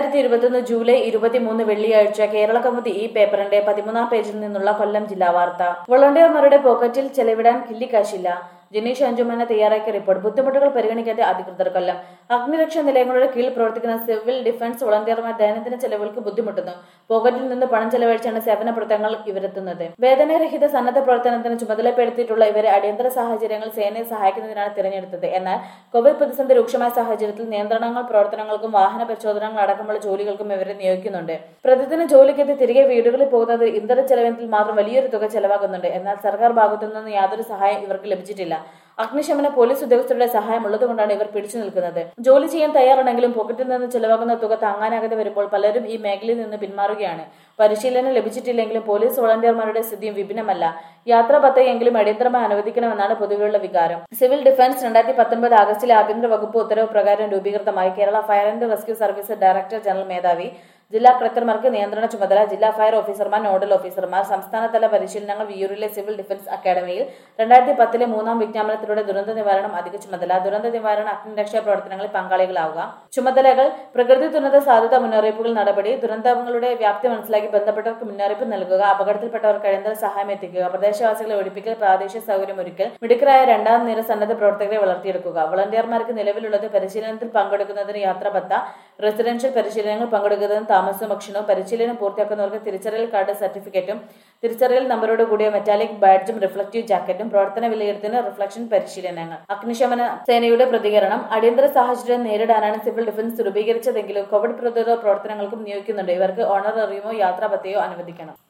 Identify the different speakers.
Speaker 1: രണ്ടായിരത്തി ഇരുപത്തൊന്ന് ജൂലൈ ഇരുപത്തിമൂന്ന് വെള്ളിയാഴ്ച കേരള കൗമുദി ഈ പേപ്പറിന്റെ പതിമൂന്നാം പേജിൽ നിന്നുള്ള കൊല്ലം ജില്ലാ വാർത്ത വോളണ്ടിയർമാരുടെ പോക്കറ്റിൽ ചെലവിടാൻ കില്ലിക്കാശില്ല ജിനീഷ് അഞ്ചുമന തയ്യാറാക്കിയ റിപ്പോർട്ട് ബുദ്ധിമുട്ടുകൾ പരിഗണിക്കാത്ത അധികൃതർ കൊല്ലം അഗ്നിരക്ഷാ നിലയങ്ങളുടെ കീഴിൽ പ്രവർത്തിക്കുന്ന സിവിൽ ഡിഫൻസ് വോളണ്ടിയർമാർ ദൈനംദിന ചെലവുകൾക്ക് ബുദ്ധിമുട്ടുന്നു പോക്കറ്റിൽ നിന്ന് പണം ചെലവഴിച്ചാണ് സേവന പ്രവർത്തനങ്ങൾ ഇവരെത്തുന്നത് വേതനരഹിത സന്നദ്ധ പ്രവർത്തനത്തിന് ചുമതലപ്പെടുത്തിയിട്ടുള്ള ഇവരെ അടിയന്തര സാഹചര്യങ്ങൾ സേനയെ സഹായിക്കുന്നതിനാണ് തിരഞ്ഞെടുത്തത് എന്നാൽ കോവിഡ് പ്രതിസന്ധി രൂക്ഷമായ സാഹചര്യത്തിൽ നിയന്ത്രണങ്ങൾ പ്രവർത്തനങ്ങൾക്കും വാഹന പരിശോധനകൾ അടക്കമുള്ള ജോലികൾക്കും ഇവരെ നിയോഗിക്കുന്നുണ്ട് പ്രതിദിന ജോലിക്കെത്തി തിരികെ വീടുകളിൽ പോകുന്നത് ഇന്ധന ചെലവിനത്തിൽ മാത്രം വലിയൊരു തുക ചെലവാകുന്നുണ്ട് എന്നാൽ സർക്കാർ ഭാഗത്തു നിന്ന് യാതൊരു സഹായം ഇവർക്ക് ലഭിച്ചിട്ടില്ല അഗ്നിശമന പോലീസ് ഉദ്യോഗസ്ഥരുടെ സഹായം ഉള്ളതുകൊണ്ടാണ് ഇവർ പിടിച്ചു നിൽക്കുന്നത് ജോലി ചെയ്യാൻ തയ്യാറാണെങ്കിലും പോക്കറ്റിൽ നിന്ന് ചെലവാകുന്ന തുക താങ്ങാനാകാതെ വരുമ്പോൾ പലരും ഈ മേഖലയിൽ നിന്ന് പിന്മാറുകയാണ് പരിശീലനം ലഭിച്ചിട്ടില്ലെങ്കിലും പോലീസ് വോളണ്ടിയർമാരുടെ സ്ഥിതിയും വിഭിന്നമല്ല യാത്രാ പദ്ധതിയെങ്കിലും അടിയന്തരമായി അനുവദിക്കണമെന്നാണ് പൊതുവെയുള്ള വികാരം സിവിൽ ഡിഫൻസ് രണ്ടായിരത്തി പത്തൊൻപത് ആഗസ്റ്റിലെ ആഭ്യന്തര വകുപ്പ് ഉത്തരവ് പ്രകാരം രൂപീകൃതമായി Kerala fire and rescue service director general മേധാവി ജില്ലാ കളക്ടർമാർക്ക് നിയന്ത്രണ ചുമതല ജില്ലാ ഫയർ ഓഫീസർമാർ നോഡൽ ഓഫീസർമാർ സംസ്ഥാനതല പരിശീലനങ്ങൾ വിയൂരിലെ സിവിൽ ഡിഫൻസ് അക്കാദമിയിൽ രണ്ടായിരത്തി പത്തിലെ മൂന്നാം വിജ്ഞാപനത്തിലൂടെ ദുരന്ത നിവാരണം അധിക ചുമതല ദുരന്ത നിവാരണ അഗ്നിരക്ഷാ പ്രവർത്തനങ്ങളിൽ പങ്കാളികളാവുക ചുമതലകൾ പ്രകൃതി ദുരന്ത സാധ്യത മുന്നറിയിപ്പുകൾ നടപടി ദുരന്തങ്ങളുടെ വ്യാപ്തി മനസ്സിലാക്കി ബന്ധപ്പെട്ടവർക്ക് മുന്നറിയിപ്പ് നൽകുക അപകടത്തിൽപ്പെട്ടവർക്ക് അടിയന്തര സഹായം എത്തിക്കുക പ്രദേശവാസികളെ ഒഴിപ്പിക്കൽ പ്രാദേശിക സൗകര്യം ഒരുക്കൽ മിടുക്കരായ രണ്ടാം നിര സന്നദ്ധ പ്രവർത്തകരെ വളർത്തിയെടുക്കുക വളണ്ടിയർമാർക്ക് നിലവിലുള്ളത് പരിശീലനത്തിൽ പങ്കെടുക്കുന്നതിന് യാത്രാബത്ത റെസിഡൻഷ്യൽ പരിശീലനങ്ങൾ പങ്കെടുക്കുന്നതിന് താമസവും ഭക്ഷണവും പരിശീലനം പൂർത്തിയാക്കുന്നവർക്ക് തിരിച്ചറിയൽ കാർഡ് സർട്ടിഫിക്കറ്റും തിരിച്ചറിയൽ നമ്പറോട് കൂടിയ മെറ്റാലിക് ബാഡ്ജും റിഫ്ലക്റ്റീവ് ജാക്കറ്റും പ്രവർത്തന വിലയിരുത്തലിന് റിഫ്ലക്ഷൻ പരിശീലനങ്ങൾ അഗ്നിശമന സേനയുടെ പ്രതികരണം അടിയന്തര സാഹചര്യം നേരിടാനാണ് സിവിൽ ഡിഫൻസ് രൂപീകരിച്ചതെങ്കിലും കോവിഡ് പ്രതിരോധ പ്രവർത്തനങ്ങൾക്കും നിയോഗിക്കുന്നുണ്ട് ഇവർക്ക് ഓണററിയുമോ യാത്രാപത്തയോ അനുവദിക്കണം